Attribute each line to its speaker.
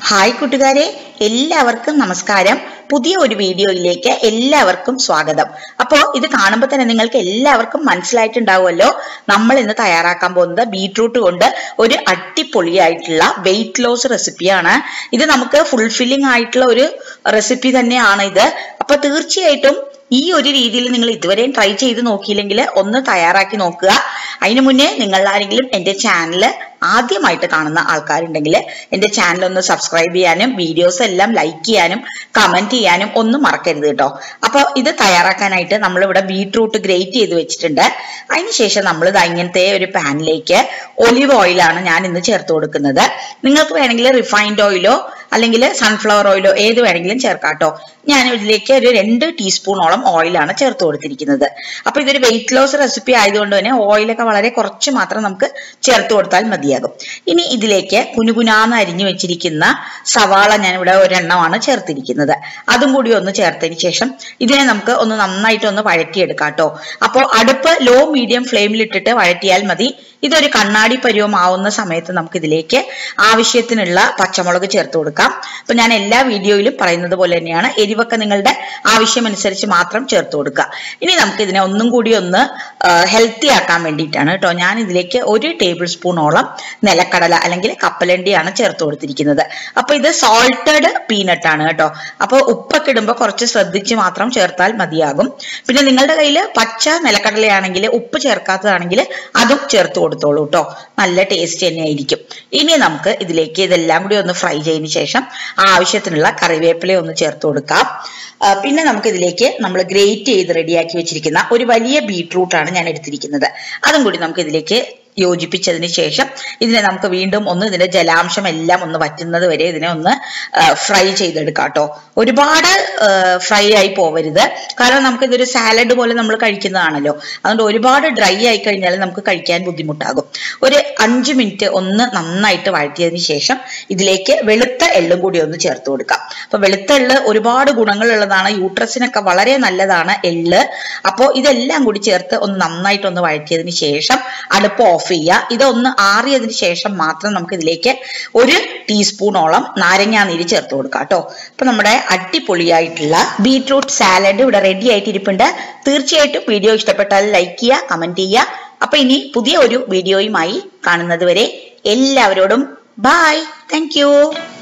Speaker 1: hi കൂട്ടുകാരെ എല്ലാവർക്കും നമസ്കാരം പുതിയ ഒരു വീഡിയോയിലേക്ക് എല്ലാവർക്കും സ്വാഗതം അപ്പോൾ ഇത് കാണുമ്പോൾ തന്നെ നിങ്ങൾക്ക് എല്ലാവർക്കും മനസ്സിലായിട്ടുണ്ടാവുമല്ലോ നമ്മൾ ഇന്ന് തയ്യാറാക്കാൻ പോകുന്നത് ബീട്രൂട്ട് കൊണ്ട് ഒരു അടിപൊളിയായിട്ടുള്ള വെയിറ്റ് ലോസ് റെസിപ്പിയാണ് ഇത് നമുക്ക് ഫുൾഫില്ലിംഗ് ആയിട്ടുള്ള ഒരു റെസിപ്പി തന്നെയാണ് ഇത് അപ്പൊ തീർച്ചയായിട്ടും ഈ ഒരു രീതിയിൽ നിങ്ങൾ ഇതുവരെയും ട്രൈ ചെയ്ത് നോക്കിയില്ലെങ്കിൽ ഒന്ന് തയ്യാറാക്കി നോക്കുക അതിനു മുന്നേ നിങ്ങൾ ആരെങ്കിലും എൻ്റെ ചാനൽ ആദ്യമായിട്ട് കാണുന്ന ആൾക്കാരുണ്ടെങ്കിൽ എൻ്റെ ചാനൽ ഒന്ന് സബ്സ്ക്രൈബ് ചെയ്യാനും വീഡിയോസ് എല്ലാം ലൈക്ക് ചെയ്യാനും കമന്റ് ചെയ്യാനും ഒന്നും മറക്കരുത് കേട്ടോ അപ്പൊ ഇത് തയ്യാറാക്കാനായിട്ട് നമ്മളിവിടെ ബീട്രൂട്ട് ഗ്രേറ്റ് ചെയ്ത് വെച്ചിട്ടുണ്ട് അതിനുശേഷം നമ്മൾ ഇത് ഇങ്ങനത്തെ ഒരു പാനിലേക്ക് ഒലിവ് ഓയിലാണ് ഞാൻ ഇന്ന് ചേർത്ത് കൊടുക്കുന്നത് നിങ്ങൾക്ക് വേണമെങ്കിൽ റിഫൈൻഡ് ഓയിലോ അല്ലെങ്കിൽ സൺഫ്ലവർ ഓയിലോ ഏത് വേണമെങ്കിലും ചേർക്കാം കേട്ടോ ഞാൻ ഇതിലേക്ക് ഒരു രണ്ട് ടീസ്പൂണോളം ഓയിലാണ് ചേർത്ത് കൊടുത്തിരിക്കുന്നത് അപ്പൊ ഇതൊരു വെയിറ്റ് ലോസ് റെസിപ്പി ആയതുകൊണ്ട് തന്നെ ഓയിലൊക്കെ വളരെ കുറച്ച് മാത്രം നമുക്ക് ചേർത്ത് കൊടുത്താൽ മതിയാകും ഇനി ഇതിലേക്ക് കുനുകുനാന്ന് അരിഞ്ഞു വെച്ചിരിക്കുന്ന സവാള ഞാൻ ഇവിടെ ഒരെണ്ണമാണ് ചേർത്തിരിക്കുന്നത് അതും കൂടി ഒന്ന് ചേർത്തതിന് ശേഷം ഇതിനെ നമുക്ക് ഒന്ന് നന്നായിട്ട് ഒന്ന് വഴറ്റിയെടുക്കാം കേട്ടോ അപ്പോൾ അടുപ്പ് ലോ മീഡിയം ഫ്ലെയിമിൽ ഇട്ടിട്ട് വഴറ്റിയാൽ മതി ഇതൊരു കണ്ണാടി പരുവമാവുന്ന സമയത്ത് നമുക്ക് ഇതിലേക്ക് ആവശ്യത്തിനുള്ള പച്ചമുളക് ചേർത്ത് കൊടുക്കാം അപ്പൊ ഞാൻ എല്ലാ വീഡിയോയിലും പറയുന്നത് പോലെ തന്നെയാണ് എരിവൊക്കെ നിങ്ങളുടെ ആവശ്യമനുസരിച്ച് മാത്രം ചേർത്ത് കൊടുക്കുക ഇനി നമുക്ക് ഇതിനെ ഒന്നും കൂടി ഒന്ന് ഹെൽത്തി ആക്കാൻ വേണ്ടിയിട്ടാണ് കേട്ടോ ഞാൻ ഇതിലേക്ക് ഒരു ടേബിൾ സ്പൂണോളം നിലക്കടല അല്ലെങ്കിൽ കപ്പലണ്ടിയാണ് ചേർത്ത് കൊടുത്തിരിക്കുന്നത് അപ്പൊ ഇത് സോൾട്ടഡ് പീനട്ട് ആണ് കേട്ടോ അപ്പൊ ഉപ്പൊക്കെ ഇടുമ്പോൾ കുറച്ച് ശ്രദ്ധിച്ച് മാത്രം ചേർത്താൽ മതിയാകും പിന്നെ നിങ്ങളുടെ കയ്യിൽ പച്ച നിലക്കടലയാണെങ്കിൽ ഉപ്പ് ചേർക്കാത്തതാണെങ്കിൽ അതും ചേർത്ത് കൊടുത്തോളൂ കേട്ടോ നല്ല ടേസ്റ്റ് തന്നെയായിരിക്കും ഇനി നമുക്ക് ഇതിലേക്ക് ഇതെല്ലാം കൂടി ഒന്ന് ഫ്രൈ ചെയ്തതിന് ശേഷം ആവശ്യത്തിനുള്ള കറിവേപ്പില ഒന്ന് ചേർത്ത് കൊടുക്കാം പിന്നെ നമുക്ക് ഇതിലേക്ക് നമ്മൾ ഗ്രേറ്റ് ചെയ്ത് റെഡിയാക്കി വെച്ചിരിക്കുന്ന ഒരു വലിയ ബീട്രൂട്ടാണ് ഞാൻ എടുത്തിരിക്കുന്നത് അതും കൂടി നമുക്ക് ഇതിലേക്ക് യോജിപ്പിച്ചതിന് ശേഷം ഇതിനെ നമുക്ക് വീണ്ടും ഒന്ന് ഇതിന്റെ ജലാംശം എല്ലാം ഒന്ന് വറ്റുന്നത് വരെ ഇതിനെ ഒന്ന് ഫ്രൈ ചെയ്തെടുക്കാം കേട്ടോ ഒരുപാട് ഫ്രൈ ആയി പോവരുത് കാരണം നമുക്ക് ഇതൊരു സാലഡ് പോലെ നമ്മൾ കഴിക്കുന്നതാണല്ലോ അതുകൊണ്ട് ഒരുപാട് ഡ്രൈ ആയി കഴിഞ്ഞാൽ നമുക്ക് കഴിക്കാൻ ബുദ്ധിമുട്ടാകും ഒരു അഞ്ച് മിനിറ്റ് ഒന്ന് നന്നായിട്ട് വഴറ്റിയതിന് ശേഷം ഇതിലേക്ക് വെളുത്ത എള്ളും കൂടി ഒന്ന് ചേർത്ത് കൊടുക്കാം അപ്പൊ വെളുത്ത എള്ള് ഒരുപാട് ഗുണങ്ങളുള്ളതാണ് യൂട്രസിനൊക്കെ വളരെ നല്ലതാണ് എള്ള് അപ്പോൾ ഇതെല്ലാം കൂടി ചേർത്ത് ഒന്ന് നന്നായിട്ട് ഒന്ന് വഴറ്റിയതിന് ശേഷം അടുപ്പ് ഓഫ് ചെയ്യുക ഇതൊന്ന് ആറിയതിന് ശേഷം മാത്രം നമുക്ക് ഇതിലേക്ക് ഒരു ടീസ്പൂണോളം നാരങ്ങാനീര് ചേർത്ത് കൊടുക്കാം കേട്ടോ അപ്പൊ നമ്മുടെ അടിപൊളിയായിട്ടുള്ള ബീട്രൂട്ട് സാലഡ് ഇവിടെ റെഡി ആയിട്ട് ഇരിപ്പുണ്ട് തീർച്ചയായിട്ടും വീഡിയോ ഇഷ്ടപ്പെട്ടാൽ ലൈക്ക് ചെയ്യുക കമന്റ് ചെയ്യുക അപ്പൊ ഇനി പുതിയ ഒരു വീഡിയോയുമായി കാണുന്നത് വരെ എല്ലാവരോടും ബായ് താങ്ക്